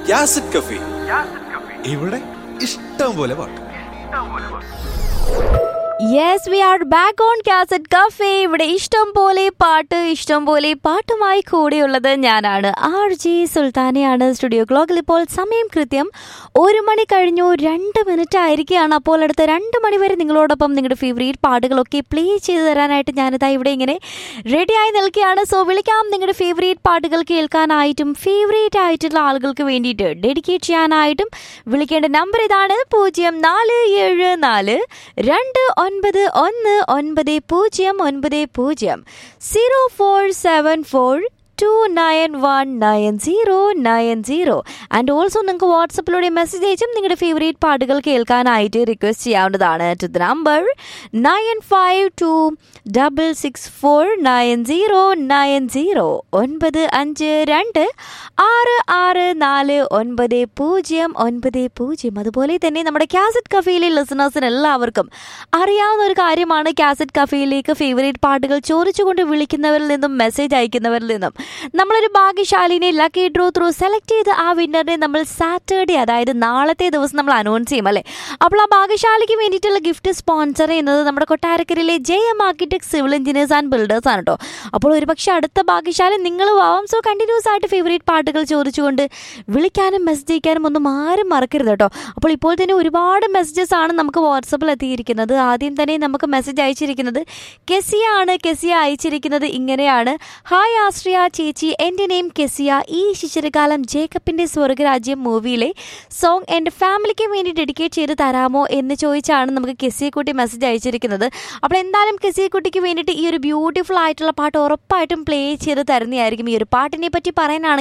യാസിഡ് കഫി ഇവിടെ ഇഷ്ടം പോലെ പാട്ട് yes we are back on cassette cafe ഇവിടെ ഇഷ്ടം പോലെ പാട്ട് ഇഷ്ടം പോലെ പാട്ടുമായി കൂടെയുള്ളത് ഞാനാണ് ആർ ജി സുൽത്താനയാണ് സ്റ്റുഡിയോ ക്ലോക്കിൽ ഇപ്പോൾ സമയം കൃത്യം ഒരു മണി കഴിഞ്ഞു രണ്ട് മിനിറ്റ് ആയിരിക്കുകയാണ് അപ്പോൾ അടുത്ത രണ്ട് മണി വരെ നിങ്ങളോടൊപ്പം നിങ്ങളുടെ ഫേവറേറ്റ് പാട്ടുകളൊക്കെ പ്ലേ ചെയ്ത് തരാനായിട്ട് ഞാനിതാ ഇവിടെ ഇങ്ങനെ റെഡിയായി നിൽക്കുകയാണ് സോ വിളിക്കാം നിങ്ങളുടെ ഫേവറേറ്റ് പാട്ടുകൾ കേൾക്കാനായിട്ടും ഫേവറേറ്റ് ആയിട്ടുള്ള ആളുകൾക്ക് വേണ്ടിയിട്ട് ഡെഡിക്കേറ്റ് ചെയ്യാനായിട്ടും വിളിക്കേണ്ട നമ്പർ ഇതാണ് പൂജ്യം നാല് ഏഴ് നാല് രണ്ട് ഒൻപത് ഒന്ന് ഒൻപത് പൂജ്യം ഒൻപത് പൂജ്യം zero four seven four two nine one nine zero nine zero and also നിങ്ങൾക്ക് വാട്സപ്പിലൂടെ മെസ്സേജ് അയച്ചും നിങ്ങളുടെ ഫേവറേറ്റ് പാട്ടുകൾ കേൾക്കാനായിട്ട് റിക്വസ്റ്റ് ചെയ്യാവുന്നതാണ് to the number nine five two double six four nine zero nine zero ഒൻപത് അഞ്ച് രണ്ട് ആറ് ആറ് നാല് ഒൻപത് പൂജ്യം ഒൻപത് പൂജ്യം അതുപോലെ തന്നെ നമ്മുടെ കാസറ്റ് കഫേയിലെ ലിസണേഴ്സിന് എല്ലാവർക്കും അറിയാവുന്ന ഒരു കാര്യമാണ് കാസറ്റ് കഫേയിലേക്ക് ഫേവറേറ്റ് പാട്ടുകൾ ചോദിച്ചുകൊണ്ട് വിളിക്കുന്നവരിൽ നിന്നും മെസ്സേജ് അയക്കുന്നവരിൽ നിന്നും നമ്മളൊരു ഭാഗ്യശാലിനെ ലക്കി ഡ്രോ ത്രൂ സെലക്ട് ചെയ്ത് ആ വിന്നറിനെ നമ്മൾ സാറ്റർഡേ അതായത് നാളത്തെ ദിവസം നമ്മൾ അനൗൺസ് ചെയ്യും അല്ലേ അപ്പോൾ ആ ഭാഗ്യശാലിക്ക് വേണ്ടിയിട്ടുള്ള ഗിഫ്റ്റ് സ്പോൺസർ ചെയ്യുന്നത് നമ്മുടെ കൊട്ടാരക്കരയിലെ J M architect civil engineers and builders ആണ് കേട്ടോ അപ്പോൾ ഒരുപക്ഷെ അടുത്ത ഭാഗ്യശാലി നിങ്ങളും ആവാം സോ കണ്ടിന്യൂസ് ആയിട്ട് ഫേവറേറ്റ് പാട്ടുകൾ ചോദിച്ചുകൊണ്ട് വിളിക്കാനും മെസ്സേജ് അയക്കാനും ഒന്നും ആരും മറക്കരുത് കേട്ടോ അപ്പോൾ ഇപ്പോൾ തന്നെ ഒരുപാട് മെസ്സേജസ് ആണ് നമുക്ക് വാട്സപ്പിൽ എത്തിയിരിക്കുന്നത് ആദ്യം തന്നെ നമുക്ക് മെസ്സേജ് അയച്ചിരിക്കുന്നത് കെസിയ ആണ് കെസിയ അയച്ചിരിക്കുന്നത് ഇങ്ങനെയാണ് ഹായ് ആശ്രിയ ചേച്ചി എൻ്റെ നെയിം കെസിയ ഈ ശിശിരകാലം ജേക്കബിൻ്റെ സ്വർഗരാജ്യം മൂവിയിലെ സോങ് എൻ്റെ ഫാമിലിക്ക് വേണ്ടി ഡെഡിക്കേറ്റ് ചെയ്ത് തരാമോ എന്ന് ചോദിച്ചാണ് നമുക്ക് കെസിയെക്കുട്ടി മെസ്സേജ് അയച്ചിരിക്കുന്നത് അപ്പോൾ എന്തായാലും കെസിയെക്കുട്ടിക്ക് വേണ്ടിയിട്ട് ഈ ഒരു ബ്യൂട്ടിഫുൾ ആയിട്ടുള്ള പാട്ട് ഉറപ്പായിട്ടും പ്ലേ ചെയ്ത് തരുന്നതായിരിക്കും ഈ ഒരു പാട്ടിനെ പറ്റി പറയാനാണെങ്കിൽ